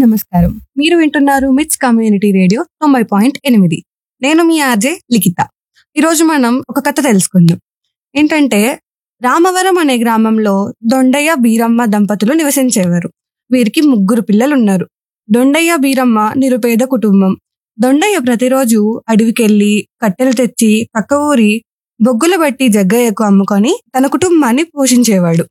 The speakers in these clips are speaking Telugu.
నమస్కారం మీరు వింటున్నారు మిట్స్ కమ్యూనిటీ రేడియో తొంభై పాయింట్ ఎనిమిది నేను మీ ఆర్జే లిఖిత ఈరోజు మనం ఒక కథ తెలుసుకుందాం ఏంటంటే రామవరం అనే గ్రామంలో దొండయ్య బీరమ్మ దంపతులు నివసించేవారు వీరికి ముగ్గురు పిల్లలు ఉన్నారు దొండయ్య బీరమ్మ నిరుపేద కుటుంబం దొండయ్య ప్రతిరోజు అడవికెళ్ళి కట్టెలు తెచ్చి పక్క ఊరి బొగ్గుల బట్టి జగ్గయ్యకు అమ్ముకొని తన కుటుంబాన్ని పోషించేవాడు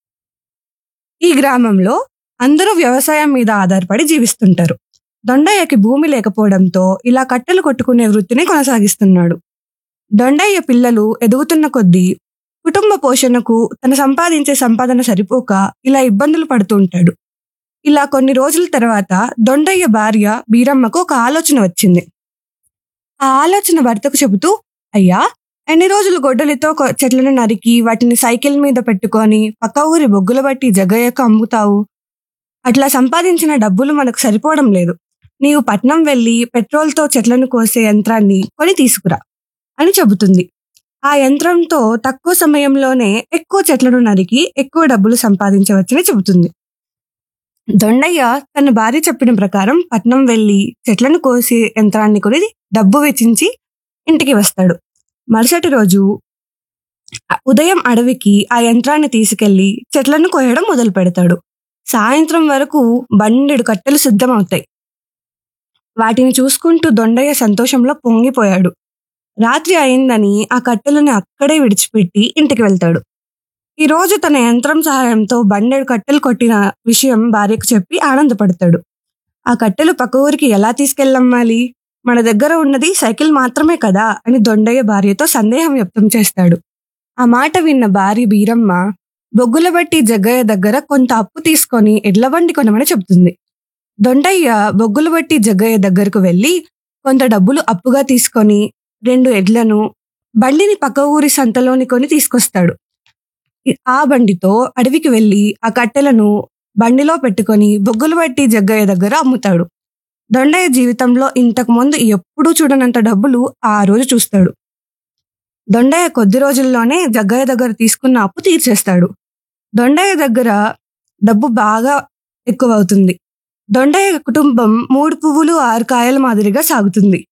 ఈ గ్రామంలో అందరూ వ్యవసాయం మీద ఆధారపడి జీవిస్తుంటారు దొండయ్యకి భూమి లేకపోవడంతో ఇలా కట్టెలు కొట్టుకునే వృత్తిని కొనసాగిస్తున్నాడు దొండయ్య పిల్లలు ఎదుగుతున్న కొద్దీ కుటుంబ పోషణకు తన సంపాదించే సంపాదన సరిపోక ఇలా ఇబ్బందులు పడుతూ ఉంటాడు ఇలా కొన్ని రోజుల తర్వాత దొండయ్య భార్య బీరమ్మకు ఒక ఆలోచన వచ్చింది ఆ ఆలోచన భర్తకు చెబుతూ అయ్యా ఎన్ని రోజులు గొడ్డలితో కొ- చెట్లను నరికి వాటిని సైకిల్ మీద పెట్టుకొని పక్క ఊరి బొగ్గుల బట్టి జగయ్యకు అమ్ముతావు అట్లా సంపాదించిన డబ్బులు మనకు సరిపోవడం లేదు నీవు పట్నం వెళ్ళి పెట్రోల్తో చెట్లను కోసే యంత్రాన్ని కొని తీసుకురా అని చెబుతుంది ఆ యంత్రంతో తక్కువ సమయంలోనే ఎక్కువ చెట్లను నరికి ఎక్కువ డబ్బులు సంపాదించవచ్చని చెబుతుంది దొండయ్య తన భార్య చెప్పిన ప్రకారం పట్నం వెళ్ళి చెట్లను కోసే యంత్రాన్ని కొని డబ్బు వెచ్చించి ఇంటికి వస్తాడు మరుసటి రోజు ఉదయం అడవికి ఆ యంత్రాన్ని తీసుకెళ్లి చెట్లను కోయడం మొదలు పెడతాడు సాయంత్రం వరకు బండెడు కట్టెలు సిద్ధమవుతాయి వాటిని చూసుకుంటూ దొండయ్య సంతోషంలో పొంగిపోయాడు రాత్రి అయిందని ఆ కట్టెలను అక్కడే విడిచిపెట్టి ఇంటికి వెళ్తాడు ఈ రోజు తన యంత్రం సహాయంతో బండెడు కట్టెలు కొట్టిన విషయం భార్యకు చెప్పి ఆనందపడతాడు ఆ కట్టెలు పక్క ఊరికి ఎలా తీసుకెళ్ళమ్మాలి మన దగ్గర ఉన్నది సైకిల్ మాత్రమే కదా అని దొండయ్య భార్యతో సందేహం వ్యక్తం చేస్తాడు ఆ మాట విన్న భార్య బీరమ్మ బొగ్గుల బట్టి జగ్గయ్య దగ్గర కొంత అప్పు తీసుకొని ఎడ్ల బండి కొనమని చెప్తుంది దొండయ్య బొగ్గుల బట్టి జగ్గయ్య దగ్గరకు వెళ్ళి కొంత డబ్బులు అప్పుగా తీసుకొని రెండు ఎడ్లను బండిని పక్క ఊరి సంతలోని కొని తీసుకొస్తాడు ఇ- ఆ బండితో అడవికి వెళ్ళి ఆ కట్టెలను బండిలో పెట్టుకొని బొగ్గులు బట్టి జగ్గయ్య దగ్గర అమ్ముతాడు దొండయ్య జీవితంలో ఇంతకు ముందు ఎప్పుడూ చూడనంత డబ్బులు ఆ రోజు చూస్తాడు దొండయ్య కొద్ది రోజుల్లోనే జగ్గయ్య దగ్గర తీసుకున్న అప్పు తీర్చేస్తాడు దొండయ్య దగ్గర డబ్బు బాగా ఎక్కువ అవుతుంది దొండయ్య కుటుంబం మూడు పువ్వులు ఆరు కాయల మాదిరిగా సాగుతుంది